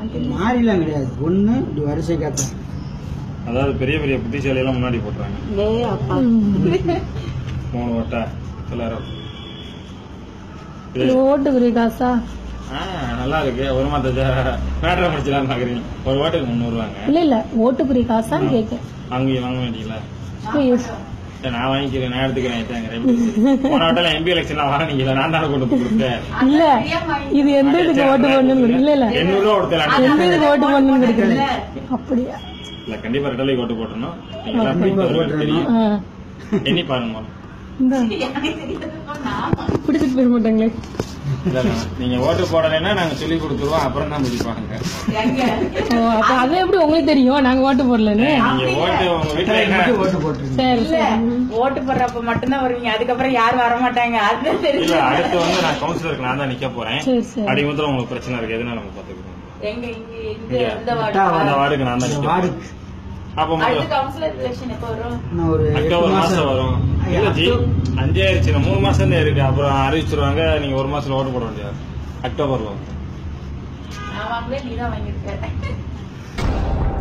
மாறிலாம் கிடையாது ஒண்ணு இப்படி வரிசை காத்த அதாவது பெரிய பெரிய புத்திசாலி எல்லாம் முன்னாடி போட்டுறாங்க டேய் அப்பா மூணு ஓட்டா எல்லாரும் இது ஓட்டு பெரிய காசா ஆ, நல்லா இருக்கு ஒரு மாத்த மேட்ரை முடிச்சலாம் பாக்குறீங்க ஒரு ஓட்டுக்கு முந்நூறுவாங்க இல்ல இல்ல ஓட்டு பெரிய காசான்னு கேட்கேன் அங்கே வாங்க வேண்டியங்களா Please. சரி, நான் வாங்கிக்கிறேன் நான் எடுத்துக்கிறேன் ஏத்தாங்க. போன வட்டம் எம்பி எலெக்ஷன்லாம் வாங்கிக்கல நான் தானே கொண்டு போய் கொடுத்தேன் இல்ல இது எந்த இதுக்கு ஓட்டு போடணும்னு இல்ல இல்ல எண்ணூறு ரூபா கொடுத்தேன் எந்த இதுக்கு ஓட்டு போடணும்னு கிடைக்கல அப்படியா இல்ல கண்டிப்பா ரெட்டலைக்கு ஓட்டு போட்டணும் நீங்க எல்லாம் போய் வருவாங்க தெரியும் ஆ. எண்ணி பாருங்க முதல்ல. இந்தா. பிடிச்சிட்டு போயிட மாட்டாங்களே இல்ல, இல்ல. நீங்க ஓட்டு போடலைன்னா நாங்க சொல்லி கொடுத்துருவோம் அப்புறம் தான் முடிப்பாங்க ஓ அப்ப அது எப்படி உங்களுக்கு தெரியும் நாங்க ஓட்டு போடலன்னு நீங்க ஓட்டு உங்க வீட்டுல என்ன ஓட்டு போட்டுருங்க சரி சரி ஓட்டு போடுறப்ப மட்டும்தான் வருவீங்க அதுக்கப்புறம் யாரும் வர மாட்டாங்க அது தெரியும் இல்ல அடுத்து வந்து நான் கவுன்சிலருக்கு நான் தான் நிக்க போறேன் சரி சரி அப்படிங்கிறதுல உங்களுக்கு பிரச்சனை இருக்கு எதுனா நம்ம பாத்துக்கிறோம் எங்க இங்க இந்த இங்க. இந்த வார்டு அந்த வார்டுக்கு நான் தான் இந்த நிக்க வார்டு போறேன். அப்ப அடுத்த முதல்ல கவுன்சிலர் எலெக்ஷன் எப்போ வரும் இன்னும் ஒரு எட்டு அக்டோபர் மாசம் மாசம் வரும் இல்ல ஜி அஞ்சாயிருச்சு இன்னும் மூணு மாசம் தான் இருக்கு அப்புறம் அறிவிச்சிருவாங்க நீங்க ஒரு மாசத்துல ஓட்டு போட வேண்டியது அக்டோபர் வரும் நான் வாங்கல நீ தான் வாங்கியிருக்க